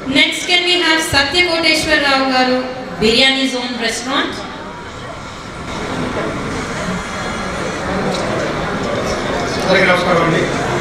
Next, can we have Satya Koteshwar Rao Garu, Biryani Zone Restaurant? అందరికీ నమస్కారం అండి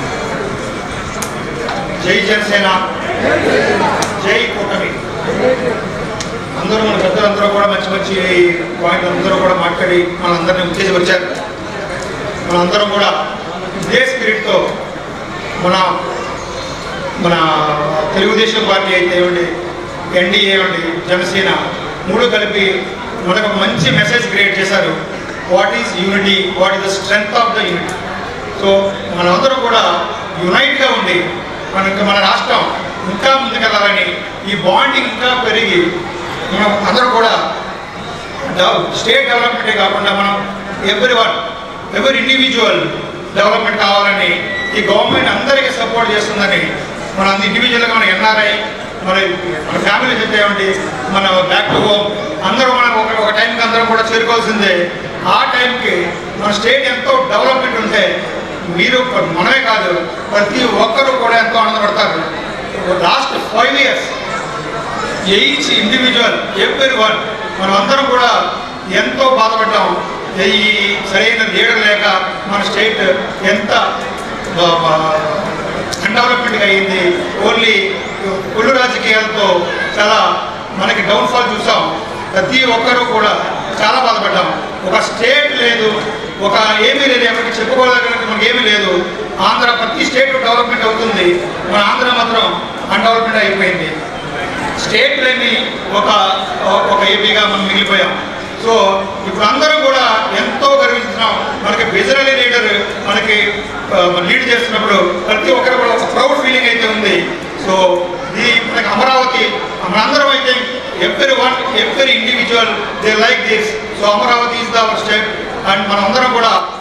జై జనసేన జై కూటమి అందరూ మన పెద్దలందరూ కూడా మంచి మంచి పాయింట్లు అందరూ కూడా మాట్లాడి మనందరినీ ఉత్తేజ వచ్చారు మనందరం కూడా ఇదే స్పిరిట్తో మన మన తెలుగుదేశం పార్టీ అయితే ఏమండి ఎన్డీఏ ఏమండి జనసేన మూడు కలిపి మనకు ఒక మంచి మెసేజ్ క్రియేట్ చేశారు what is unity what is the strength of the unity so మనందరం కూడా యునైట్గా ఉండి మనకి మన రాష్ట్రం ఇంకా ముందుకెళ్ళాలని ఈ బాండింగ్ ఇంకా పెరిగి మనం అందరూ కూడా స్టేట్ డెవలప్మెంటే కాకుండా మనం ఎవ్రీ వన్ ఎవరి ఇండివిజువల్ డెవలప్మెంట్ కావాలని ఈ గవర్నమెంట్ అందరికీ సపోర్ట్ చేస్తుందని మన ఇండివిజువల్గా మన ఎన్ఆర్ఐ మన మన ఫ్యామిలీ చెప్తే ఏమిటి మన బ్యాక్ టు హోమ్ అందరూ మనం ఒక ఒక టైంకి అందరం కూడా చేరుకోవాల్సిందే ఆ టైంకి మన స్టేట్ ఎంతో డెవలప్మెంట్ ఉంటే మీరు మనమే కాదు ప్రతి ఒక్కరూ కూడా ఎంతో ఆనందపడతారు last five years each individual every one మనం అందరం కూడా ఎంతో బాధపడ్డాం ఈ సరైన లీడర్ లేక మన స్టేట్ ఎంత అన్డెవలప్మెంట్గా అయింది ఓన్లీ కుళ్ళు రాజకీయాలతో చాలా మనకి డౌన్ఫాల్ చూసాం ప్రతి ఒక్కరూ కూడా చాలా బాధపడ్డాం ఒక స్టేట్ లేదు ఒక ఏమీ లేదు ఎవరికి చెప్పుకోదగినట్టు మనకి ఏమీ లేదు ఆంధ్ర ప్రతి స్టేట్ డెవలప్మెంట్ అవుతుంది మన ఆంధ్ర మాత్రం అన్డెవలప్మెంట్ అయిపోయింది స్టేట్ లేని ఒక ఒక ఏపీగా మనం మిగిలిపోయాం సో ఇప్పుడు అందరూ కూడా ఎంతో గర్విస్తున్నాం మనకి విజనరీ లీడర్ మనకి లీడ్ చేస్తున్నప్పుడు ప్రతి ఒక్కరు కూడా ఒక ప్రౌడ్ ఫీలింగ్ అయితే ఉంది సో ఇది మనకి అమరావతి మనందరం అయితే every one every individual they like this so Amaravati is the our state and మనందరం కూడా